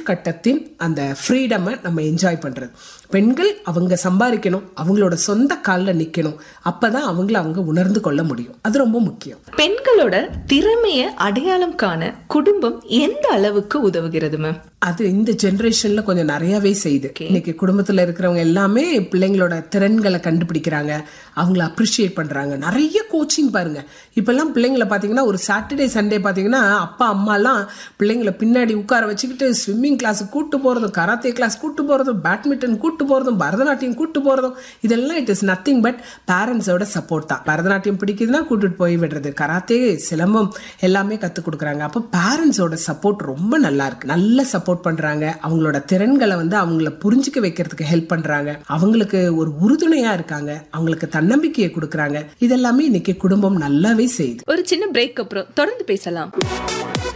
கட்டத்தின் அந்த ஃப்ரீடமை நம்ம என்ஜாய் பண்றது பெண்கள் அவங்க சம்பாதிக்கணும் அவங்களோட சொந்த காலில் நிக்கணும் அப்பதான் அவங்கள அவங்க உணர்ந்து கொள்ள முடியும் அது ரொம்ப முக்கியம் பெண்களோட திறமைய அடையாளம் காண குடும்பம் எந்த அளவுக்கு உதவுகிறது மேம் அது இந்த ஜெனரேஷன்ல கொஞ்சம் நிறையவே செய்யுது இன்னைக்கு குடும்பத்துல இருக்கிறவங்க எல்லாமே பிள்ளைங்களோட திறன்களை கண்டுபிடிக்கிறாங்க அவங்கள அப்ரிஷியேட் பண்றாங்க நிறைய கோச்சிங் பாருங்க இப்பெல்லாம் பிள்ளைங்களை பாத்தீங்கன்னா ஒரு சாட்டர்டே சண்டே பாத்தீங்கன்னா அப்பா அம்மா எல்லாம் பிள்ளைங்களை பின்னாடி உட்கார வச்சுக்கிட்டு ஸ்விம்மிங் கிளாஸ் கூட்டு போறதும் கராத்தே கிளாஸ் கூட்டு போறதும் பேட்மிண்டன் கூட்டு போறதும் பரதநாட்டியம் கூட்டு போறதும் இதெல்லாம் இட் இஸ் நத்திங் பட் பேரண்ட்ஸோட சப்போர்ட் தான் பரதநாட்டியம் பிடிக்குதுன்னா கூட்டிட்டு போய் விடுறது கராத்தே சிலம்பம் எல்லாமே கத்து கொடுக்குறாங்க அப்போ பேரண்ட்ஸோட சப்போர்ட் ரொம்ப நல்லா இருக்கு நல்ல சப்போர்ட் பண்றாங்க அவங்களோட திறன்களை வந்து அவங்கள புரிஞ்சுக்க வைக்கிறதுக்கு ஹெல்ப் பண்றாங்க அவங்களுக்கு ஒரு உறுதுணையா இருக்காங்க அவங்களுக்கு தன்னம்பிக்கையை கொடுக்கறாங்க இதெல்லாமே இன்னைக்கு குடும்பம் நல்லாவே செய்யுது ஒரு சின்ன பிரேக் அப்புறம் தொடர்ந்து பேசலாம்